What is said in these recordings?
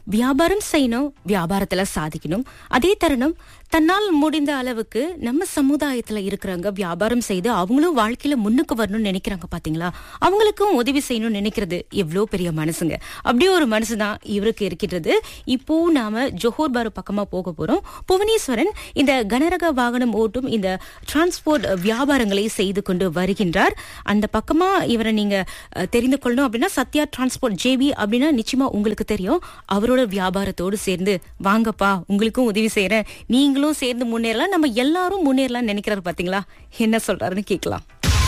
வியாபாரம் செய்யணும் வியாபாரத்துல சாதிக்கணும் அதே தருணம் தன்னால் முடிந்த அளவுக்கு நம்ம சமுதாயத்துல இருக்கிறவங்க வியாபாரம் செய்து அவங்களும் வாழ்க்கையில முன்னுக்கு வரணும்னு நினைக்கிறாங்க பாத்தீங்களா அவங்களுக்கும் உதவி செய்யணும்னு நினைக்கிறது எவ்வளவு பெரிய மனசுங்க அப்படியே ஒரு மனசுதான் இவருக்கு இருக்கின்றது இப்போ நாம ஜோஹர் பாரு பக்கமா போக போறோம் புவனேஸ்வரன் இந்த கனரக வாகனம் ஓட்டும் இந்த டிரான்ஸ்போர்ட் வியாபாரங்களை செய்து கொண்டு வருகின்றார் அந்த பக்கமா இவரை நீங்க அஹ், தெரிந்து கொள்ளணும் அப்படின்னா சத்யா டிரான்ஸ்போர்ட் ஜேபி அப்படின்னா நிச்சயமா உங்களுக்கு தெரியும் அவரோட வியாபாரத்தோடு சேர்ந்து வாங்கப்பா உங்களுக்கும் உதவி செய்யறேன் நீங்களும் சேர்ந்து முன்னேறலாம் நம்ம எல்லாரும் முன்னேறலாம்னு நினைக்கிறாரு பாத்தீங்களா என்ன சொல்றாருன்னு கேட்கலாம்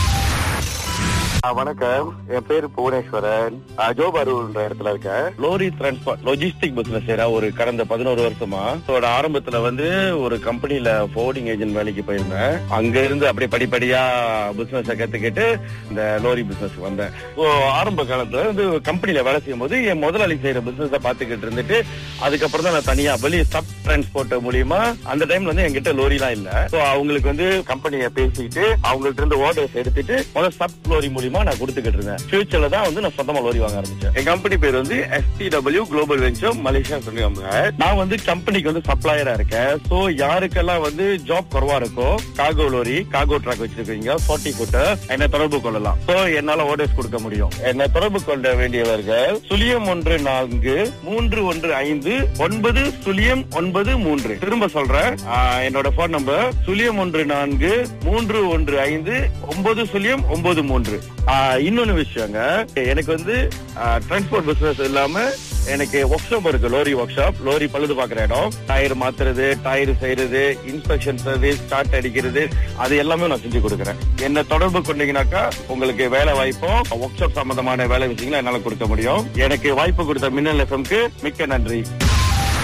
ஆ, வணக்கம் என் பேரு புவனேஸ்வரன் ஆ, ஜோபாரூர்ன்ற இடத்துல இருக்கேன் லோரி டிரான்ஸ்போர்ட் லொஜிஸ்டிக் பிசினஸ் செய்யறேன் ஒரு கடந்த பதினோரு வருஷமா அதோட ஆரம்பத்துல வந்து ஒரு கம்பெனில ஃபோர்டிங் ஏஜென்ட் வேலைக்கு போயிருந்தேன் அங்க இருந்து அப்படியே படிப்படியா பிசினஸ் கத்துக்கிட்டு இந்த லோரி பிசினஸ் வந்தேன் ஸோ ஆரம்ப காலத்துல வந்து கம்பெனில வேலை செய்யும் போது என் முதலாளி செய்யற பிசினஸ் பாத்துக்கிட்டு இருந்துட்டு அதுக்கப்புறம் தான் நான் தனியா வெளியே சப் டிரான்ஸ்போர்ட் மூலியமா அந்த டைம்ல வந்து என்கிட்ட லோரிலாம் இல்ல ஸோ அவங்களுக்கு வந்து கம்பெனியை பேசிட்டு அவங்கள்ட்ட இருந்து ஓர்டர்ஸ் எடுத்துட்டு முதல்ல சப் லோரி மூலியமா நான் கொடுத்துக்கிட்டு இருந்தேன் ஃபியூச்சர்ல தான் வந்து நான் சொந்தமா லோரி வாங்க ஆரம்பிச்சேன் என் கம்பெனி பேர் வந்து எஸ்டிடபிள்யூ குளோபல் வெஞ்சர் மலேசியா சொல்லுவாங்க நான் வந்து கம்பெனிக்கு வந்து சப்ளையரா இருக்கேன் சோ யாருக்கெல்லாம் வந்து ஜாப் குறவா இருக்கோ காகோ லோரி காகோ ட்ராக் வச்சிருக்கீங்க ஃபார்ட்டி ஃபுட்டர் என்ன தொடர்பு கொள்ளலாம் சோ என்னால ஆர்டர்ஸ் கொடுக்க முடியும் என்ன தொடர்பு கொள்ள வேண்டியவர்கள் சுழியம் ஒன்று நான்கு மூன்று ஒன்று ஐந்து ஒன்பது சுழியம் ஒன்பது மூன்று திரும்ப சொல்றேன் ஆஹ், என்னோட போன் நம்பர் சுழியம் ஒன்று நான்கு மூன்று ஒன்று ஐந்து ஒன்பது சுழியம் ஒன்பது மூன்று ஆஹ், இன்னொன்னு விஷயங்க எனக்கு வந்து டிரான்ஸ்போர்ட் பிசினஸ் இல்லாம எனக்கு ஒர்க் ஷாப் இருக்கு லோரி ஒர்க் ஷாப் லோரி பழுது பாக்குற இடம் டயர் மாத்துறது டயர் செய்யறது இன்ஸ்பெக்ஷன் சர்வீஸ் ஸ்டார்ட் அடிக்கிறது அது எல்லாமே நான் செஞ்சு கொடுக்குறேன் என்ன தொடர்பு கொண்டீங்கன்னாக்கா உங்களுக்கு வேலை வாய்ப்பும் ஒர்க் ஷாப் சம்பந்தமான வேலை விஷயங்களை என்னால கொடுக்க முடியும் எனக்கு வாய்ப்பு கொடுத்த மின்னல் எஃப்எம்க்கு மிக்க நன்றி